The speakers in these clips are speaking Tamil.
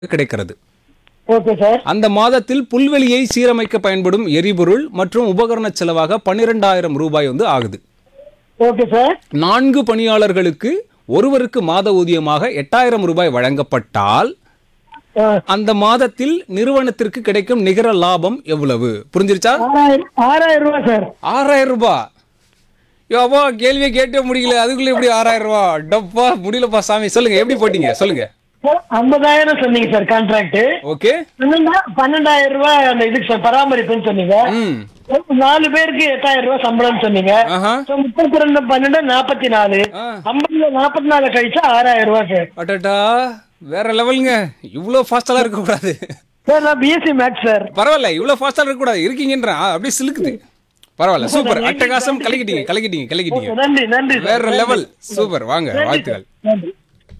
கிடைக்கிறது ஓகே சார் அந்த மாதத்தில் புல்வெளியை சீரமைக்க பயன்படும் எரிபொருள் மற்றும் உபகரண செலவாக பன்னிரெண்டாயிரம் ரூபாய் வந்து ஆகுது ஓகே சார் நான்கு பணியாளர்களுக்கு ஒருவருக்கு மாத ஊதியமாக எட்டாயிரம் ரூபாய் வழங்கப்பட்டால் ஆ, அந்த மாதத்தில் நிறுவனத்திற்கு கிடைக்கும் நிகர லாபம் எவ்வளவு புரிஞ்சிருச்சா ஆறாயிரம் ஆறாயிரம் ரூபாய் சார் ஆறாயிரம் ரூபாய் யோப்பா கேள்வியை கேட்டே முடியல அதுக்குள்ள எப்படி ஆறாயிரம் ரூபாய் டப்பா முடியலப்பா சாமி சொல்லுங்க எப்படி போட்டீங்க சொல்லுங்க ஐம்பதாயிரம் சொன்னீங்க சார் கான்ட்ராக்ட் ஓகே பன்னெண்டாயிரம் ரூபாய் அந்த இதுக்கு சார் பராமரிப்புன்னு சொன்னீங்க ம் நாலு பேருக்கு எட்டாயிரம் ரூபாய் சம்பளம் சொன்னீங்க ஆஹா So, முப்பத்தி ரெண்டு பன்னெண்டு நாற்பத்தி நாலு ஆ. ஐம்பதுல நாற்பத்தி நாலு கழிச்சா ஆறாயிரம் ரூபாய் சார் அடடா வேற லெவலுங்க இவ்வளோ ஃபாஸ்டெல்லாம் இருக்கக்கூடாது சார் நான் பிஎஸ்சி மேக்ஸ் சார் பரவாயில்ல இவ்வளோ ஃபாஸ்டெல்லாம் இருக்கக்கூடாது இருக்கீங்கன்ற ஆ, அப்படியே சிலுக்குது பரவாயில்ல சூப்பர் அட்டகாசம் கலக்கிட்டீங்க கலக்கிட்டீங்க கலக்கிட்டீங்க நன்றி நன்றி சார். வேற லெவல் சூப்பர் வாங்க வாழ்த்துக்கள் நன்றி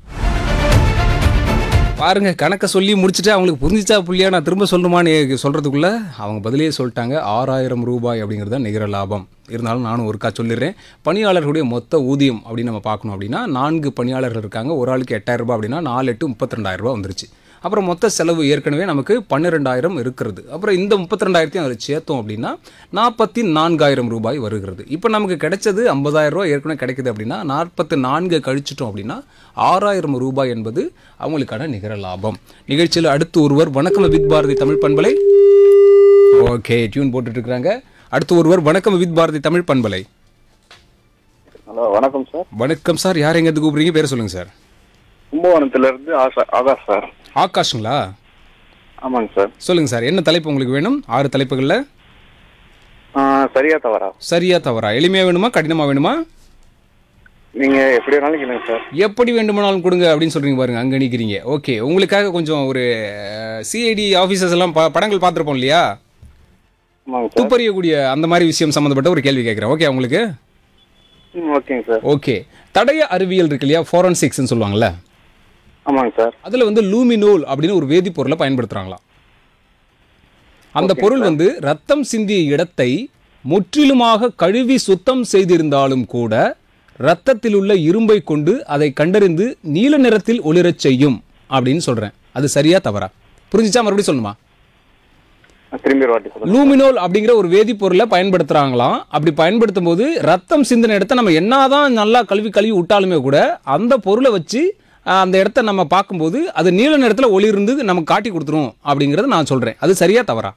பாருங்க கணக்கை சொல்லி முடிச்சுட்டு அவங்களுக்கு புரிஞ்சிச்சா புள்ளியா நான் திரும்ப சொல்லணுமான்னு சொல்றதுக்குள்ள அவங்க பதிலே சொல்லிட்டாங்க ஆறாயிரம் ரூபாய் அப்படிங்கிறது தான் நிகர லாபம் இருந்தாலும் நானும் ஒருக்கா சொல்லிடுறேன் பணியாளர்களுடைய மொத்த ஊதியம் அப்படின்னு நம்ம பார்க்கணும் அப்படின்னா நான்கு பணியாளர்கள் இருக்காங்க ஒரு ஆளுக்கு எட்டாயிரம் ரூபாய் அப்படின்னா நாலு எட்டு முப்பத்தி ரெண்டாயிரம் ரூபாய் வந்துருச்சு அப்புறம் மொத்த செலவு ஏற்கனவே நமக்கு பன்னிரெண்டாயிரம் இருக்கிறது அப்புறம் இந்த முப்பத்தி ரெண்டாயிரத்தையும் அதில் சேர்த்தோம் அப்படின்னா நாற்பத்தி நான்காயிரம் ரூபாய் வருகிறது இப்போ நமக்கு கிடைச்சது ஐம்பதாயிரம் ரூபாய் ஏற்கனவே கிடைக்குது அப்படின்னா நாற்பத்தி நான்கு கழிச்சிட்டோம் அப்படின்னா ஆறாயிரம் ரூபாய் என்பது அவங்களுக்கான நிகர லாபம் நிகழ்ச்சியில் அடுத்து ஒருவர் வணக்கம் வித் பாரதி தமிழ் பண்பலை ஓகே டியூன் போட்டுட்டு இருக்கிறாங்க அடுத்து ஒருவர் வணக்கம் வித் பாரதி தமிழ் பண்பலை ஹலோ வணக்கம் சார் வணக்கம் சார் யார் எங்கேருந்து கூப்பிடுறீங்க பேர் சொல்லுங்க சார் கும்பகோணத்துல இருந்து ஆசா ஆகாஷ் சார் ஆகாஷுங்களா ஆமாங்க சார் சொல்லுங்க சார் என்ன தலைப்பு உங்களுக்கு வேணும் ஆறு தலைப்புகளில் ஆ, சரியா தவறா சரியா தவறா எளிமையா வேணுமா கடினமா வேணுமா நீங்க எப்படி வேணாலும் கேளுங்க சார் எப்படி வேண்டுமானாலும் கொடுங்க அப்படின்னு சொல்றீங்க பாருங்க அங்க நிக்கிறீங்க ஓகே உங்களுக்காக கொஞ்சம் ஒரு சிஐடி ஆஃபீஸர்ஸ் எல்லாம் ப- படங்கள் பார்த்துருப்போம் இல்லையா ஆமாங்க சார் துப்பறியக்கூடிய அந்த மாதிரி விஷயம் சம்மந்தப்பட்ட ஒரு கேள்வி கேட்குறேன் ஓகே உங்களுக்கு ம் ஓகேங்க சார் ஓகே தடய அறிவியல் இருக்கு இல்லையா ஃபோரன்சிக்ஸ்னு சொல்லுவாங்கல்ல ஆமாங்க சார் அதில் வந்து லூமினோல் அப்படின்னு ஒரு வேதிப்பொருளை பயன்படுத்துகிறாங்களாம் அந்த பொருள் வந்து ரத்தம் சிந்திய இடத்தை முற்றிலுமாக கழுவி சுத்தம் செய்திருந்தாலும் கூட ரத்தத்தில் உள்ள இரும்பை கொண்டு அதை கண்டறிந்து நீல நிறத்தில் ஒளிரச் செய்யும் அப்படின்னு சொல்றேன் அது சரியா தவறா புரிஞ்சுச்சா மறுபடியும் சொல்லணுமா திரும்பி ஒரு வாட்டி சொல்லுங்க லூமினோல் அப்படிங்கிற ஒரு வேதிப்பொருளை பயன்படுத்துறாங்களாம் அப்படி பயன்படுத்தும் போது ரத்தம் சிந்தின இடத்த நம்ம என்னதான் நல்லா கழுவி கழுவி விட்டாலுமே கூட அந்த பொருளை வச்சு அஹ், அந்த இடத்த நம்ம பார்க்கும்போது அது நீல நிறத்துல ஒளி இருந்து நமக்கு காட்டி கொடுத்துரும் அப்படிங்கறத நான் சொல்றேன் அது சரியா தவறா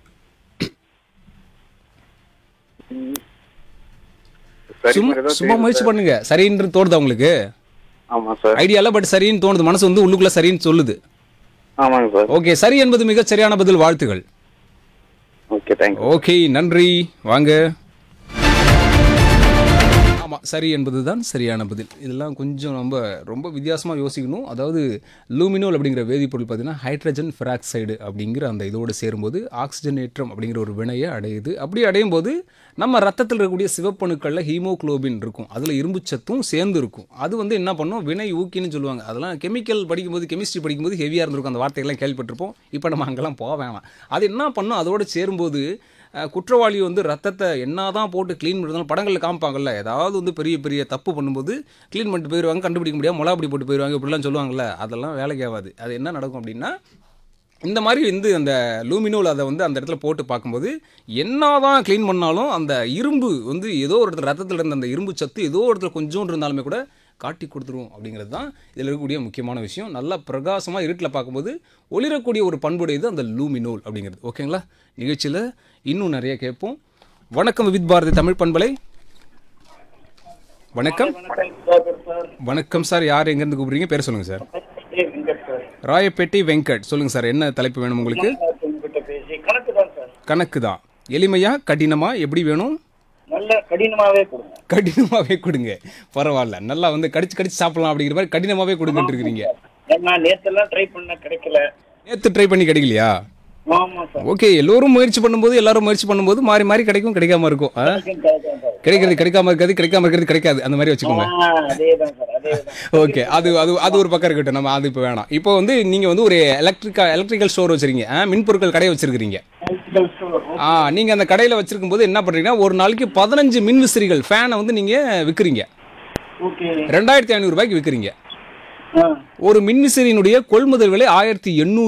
சரி சும்மா மாதிரி தான் சும்மா தெரியுது முயற்சி சார். பண்ணுங்க சரின்னு தோணுதா உங்களுக்கு ஆமா சார் ஐடியால பட் சரின்னு தோணுது மனசு வந்து உள்ளுக்குள்ள சரின்னு சொல்லுது ஆமாங்க சார் ஓகே சரி என்பது மிகச் சரியான பதில் வாழ்த்துகள் ஓகே தேங்க்யூ ஓகே நன்றி வாங்க ஆமாம் சரி என்பதுதான் சரியான பதில் இதெல்லாம் கொஞ்சம் நம்ம ரொம்ப வித்தியாசமாக யோசிக்கணும் அதாவது லூமினோல் அப்படிங்கிற வேதிப்பொருள் பார்த்தீங்கன்னா ஹைட்ரஜன் பெராக்சைடு அப்படிங்கிற அந்த இதோடு சேரும்போது ஆக்சிஜனேற்றம் அப்படிங்கிற ஒரு வினையை அடையுது அப்படி அடையும் போது நம்ம ரத்தத்தில் இருக்கக்கூடிய சிவப்பணுக்களில் ஹீமோகுளோபின் இருக்கும் அதில் இரும்புச்சத்தும் சேர்ந்து இருக்கும் அது வந்து என்ன பண்ணும் வினை ஊக்கின்னு சொல்லுவாங்க அதெல்லாம் கெமிக்கல் படிக்கும்போது கெமிஸ்ட்ரி படிக்கும்போது ஹெவியாக இருந்திருக்கும் அந்த வார்த்தைகள்லாம் கேள்விப்பட்டிருப்போம் இப்போ நம்ம அங்கெல்லாம் போக வேணாம் அது என்ன பண்ணும் அதோடு சேரும்போது அஹ், குற்றவாளி வந்து ரத்தத்தை என்னதான் போட்டு க்ளீன் பண்ணுறதுனால படங்களில் காமிப்பாங்கல்ல ஏதாவது வந்து பெரிய பெரிய தப்பு பண்ணும்போது க்ளீன் பண்ணிட்டு போயிடுவாங்க கண்டுபிடிக்க முடியாது மிளகாப்படி போட்டு போயிடுவாங்க இப்படிலாம் சொல்லுவாங்கல்ல அதெல்லாம் வேலைக்கு ஆகாது அது என்ன நடக்கும் அப்படின்னா இந்த மாதிரி வந்து அந்த லூமினோல் அதை வந்து அந்த இடத்துல போட்டு பார்க்கும்போது என்னதான் க்ளீன் பண்ணாலும் அந்த இரும்பு வந்து ஏதோ ஒரு இடத்துல ரத்தத்தில் இருந்த அந்த இரும்பு சத்து ஏதோ ஒரு இடத்துல கொஞ்சோண்டு இருந்தாலுமே கூட காட்டி கொடுத்துரும் அப்படிங்கிறது தான் இதில் இருக்கக்கூடிய முக்கியமான விஷயம் நல்லா பிரகாசமாக இருட்டில் பார்க்கும்போது ஒளிரக்கூடிய ஒரு பண்புடையது அந்த லூமினோல் அப்படிங்கிறது ஓகேங்களா நிகழ்ச்சியில் இன்னும் நிறைய கேட்போம் வணக்கம் வித் பாரதி தமிழ் பண்பலை வணக்கம் வணக்கம் சார் யார் எங்கேருந்து கூப்பிடுறீங்க பேர் சொல்லுங்கள் சார் ராயப்பேட்டை வெங்கட் சொல்லுங்க சார் என்ன தலைப்பு வேணும் உங்களுக்கு கணக்கு தான் சார் கணக்கு தான் எளிமையா கடினமா எப்படி வேணும் நல்ல கடினமாவே கொடுங்க கடினமாவே கொடுங்க பரவாயில்ல நல்லா வந்து கடிச்சு கடிச்சு சாப்பிடலாம் அப்படிங்கிற மாதிரி கடினமாவே கொடுங்கட்டு இருக்கிறீங்க நான் நேத்தெல்லாம் ட்ரை பண்ண கிடைக்கல நேத்து ட்ரை பண்ணி கிடைக்கலையா ஆமா சார் ஓகே எல்லோரும் முயற்சி பண்ணும்போது எல்லாரும் முயற்சி பண்ணும்போது மாறி மாறி கிடைக்கும் கிடைக்காம இருக்கும் ஆ? கிடைக்கிறது கிடைக்காம இருக்காது கிடைக்காம இருக்கிறது கிடைக்காது அந்த மாதிரி வச்சுக்கோங்க அதேதான் சார் அதேதான் ஓகே அது அது அது ஒரு பக்கம் இருக்கட்டும் நம்ம அது இப்போ வேணாம் இப்போ வந்து நீங்க வந்து ஒரு எலக்ட்ரிக்கா எலக்ட்ரிக்கல் ஸ்டோர் வச்சிருக்கீங்க ஆ, மின்பொருட்கள் கடை வச்சிருக்கீங்க Electrical store. ஆ நீங்க அந்த கடையில வச்சிருக்கும் போது என்ன பண்றீங்கன்னா ஒரு நாளைக்கு பதினஞ்சு மின் விசிறிகள் ஃபேனை வந்து நீங்க விற்கிறீங்க ஓகே ரெண்டாயிரத்தி ஐநூறு ரூபாய்க்கு விற்கிறீங்க ஆ ஆ ஒரு மின்விசிறியினுடைய கொள்முதல் விலை ஆயிரத்தி எண்ணூறு